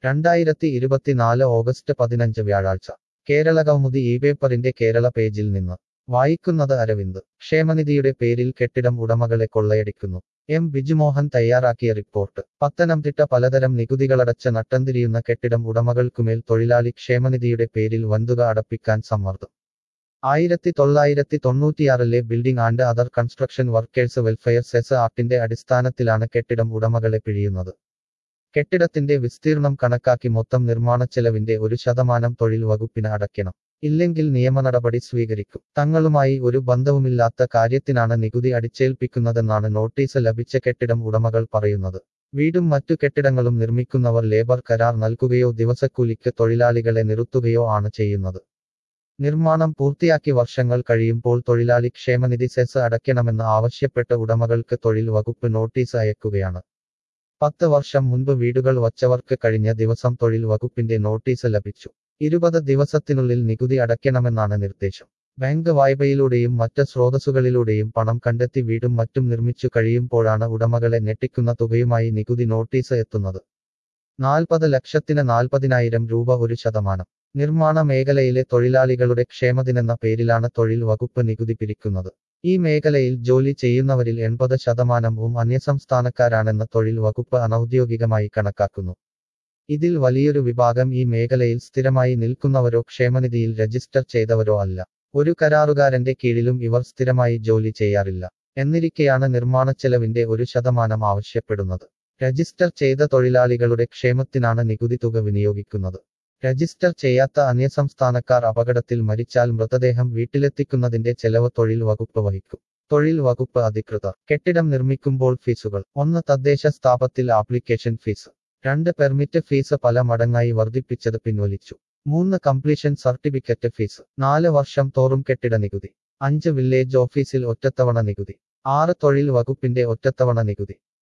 രണ്ടായിരത്തി ഇരുപത്തിനാല് ഓഗസ്റ്റ് പതിനഞ്ച് വ്യാഴാഴ്ച കേരള കൗമുദി ഈ പേപ്പറിന്റെ കേരള പേജിൽ നിന്ന് വായിക്കുന്നത് അരവിന്ദ് ക്ഷേമനിധിയുടെ പേരിൽ കെട്ടിടം ഉടമകളെ കൊള്ളയടിക്കുന്നു എം ബിജുമോഹൻ തയ്യാറാക്കിയ റിപ്പോർട്ട് പത്തനംതിട്ട പലതരം നികുതികളടച്ച നട്ടംതിരിയുന്ന കെട്ടിടം ഉടമകൾക്കുമേൽ തൊഴിലാളി ക്ഷേമനിധിയുടെ പേരിൽ വൻതുക അടപ്പിക്കാൻ സമ്മർദ്ദം ആയിരത്തി തൊള്ളായിരത്തി തൊണ്ണൂറ്റിയാറിലെ building and other construction workers welfare cess ആക്ടിന്റെ അടിസ്ഥാനത്തിലാണ് കെട്ടിടം ഉടമകളെ പിഴിയുന്നത് കെട്ടിടത്തിന്റെ വിസ്തീർണം കണക്കാക്കി മൊത്തം നിർമ്മാണച്ചെലവിന്റെ ഒരു ശതമാനം തൊഴിൽ വകുപ്പിന് അടയ്ക്കണം ഇല്ലെങ്കിൽ നിയമ നടപടി സ്വീകരിക്കും തങ്ങളുമായി ഒരു ബന്ധവുമില്ലാത്ത കാര്യത്തിനാണ് നികുതി അടിച്ചേൽപ്പിക്കുന്നതെന്നാണ് നോട്ടീസ് ലഭിച്ച കെട്ടിടം ഉടമകൾ പറയുന്നത് വീടും മറ്റു കെട്ടിടങ്ങളും നിർമ്മിക്കുന്നവർ ലേബർ കരാർ നൽകുകയോ ദിവസക്കൂലിക്ക് തൊഴിലാളികളെ നിർത്തുകയോ ആണ് ചെയ്യുന്നത് നിർമ്മാണം പൂർത്തിയാക്കി വർഷങ്ങൾ കഴിയുമ്പോൾ തൊഴിലാളി ക്ഷേമനിധി സെസ് അടയ്ക്കണമെന്ന് ആവശ്യപ്പെട്ട് ഉടമകൾക്ക് തൊഴിൽ വകുപ്പ് നോട്ടീസ് അയക്കുകയാണ് പത്ത് വർഷം മുൻപ് വീടുകൾ വച്ചവർക്ക് കഴിഞ്ഞ ദിവസം തൊഴിൽ വകുപ്പിന്റെ നോട്ടീസ് ലഭിച്ചു ഇരുപത് ദിവസത്തിനുള്ളിൽ നികുതി അടയ്ക്കണമെന്നാണ് നിർദ്ദേശം ബാങ്ക് വായ്പയിലൂടെയും മറ്റ് സ്രോതസ്സുകളിലൂടെയും പണം കണ്ടെത്തി വീടും മറ്റും നിർമ്മിച്ചു കഴിയുമ്പോഴാണ് ഉടമകളെ ഞെട്ടിക്കുന്ന തുകയുമായി നികുതി നോട്ടീസ് എത്തുന്നത് നാൽപ്പത് ലക്ഷത്തിന് നാൽപ്പതിനായിരം രൂപ ഒരു ശതമാനം നിർമ്മാണ മേഖലയിലെ തൊഴിലാളികളുടെ ക്ഷേമത്തിനെന്ന പേരിലാണ് തൊഴിൽ വകുപ്പ് നികുതി പിരിക്കുന്നത് ഈ മേഖലയിൽ ജോലി ചെയ്യുന്നവരിൽ എൺപത് ശതമാനവും അന്യസംസ്ഥാനക്കാരാണെന്ന് തൊഴിൽ വകുപ്പ് അനൌദ്യോഗികമായി കണക്കാക്കുന്നു ഇതിൽ വലിയൊരു വിഭാഗം ഈ മേഖലയിൽ സ്ഥിരമായി നിൽക്കുന്നവരോ ക്ഷേമനിധിയിൽ രജിസ്റ്റർ ചെയ്തവരോ അല്ല ഒരു കരാറുകാരന്റെ കീഴിലും ഇവർ സ്ഥിരമായി ജോലി ചെയ്യാറില്ല എന്നിരിക്കെയാണ് നിർമ്മാണച്ചെലവിന്റെ ഒരു ശതമാനം ആവശ്യപ്പെടുന്നത് രജിസ്റ്റർ ചെയ്ത തൊഴിലാളികളുടെ ക്ഷേമത്തിനാണ് നികുതി തുക വിനിയോഗിക്കുന്നത് രജിസ്റ്റർ ചെയ്യാത്ത അന്യസംസ്ഥാനക്കാർ അപകടത്തിൽ മരിച്ചാൽ മൃതദേഹം വീട്ടിലെത്തിക്കുന്നതിന്റെ ചെലവ് തൊഴിൽ വകുപ്പ് വഹിക്കും തൊഴിൽ വകുപ്പ് അധികൃതർ കെട്ടിടം നിർമ്മിക്കുമ്പോൾ ഫീസുകൾ ഒന്ന് തദ്ദേശ സ്ഥാപത്തിൽ ആപ്ലിക്കേഷൻ ഫീസ് രണ്ട് പെർമിറ്റ് ഫീസ് പല മടങ്ങായി വർദ്ധിപ്പിച്ചത് പിൻവലിച്ചു മൂന്ന് കംപ്ലീഷൻ സർട്ടിഫിക്കറ്റ് ഫീസ് നാല് വർഷം തോറും കെട്ടിട നികുതി അഞ്ച് വില്ലേജ് ഓഫീസിൽ ഒറ്റത്തവണ നികുതി ആറ് തൊഴിൽ വകുപ്പിന്റെ ഒറ്റത്തവണ നികുതി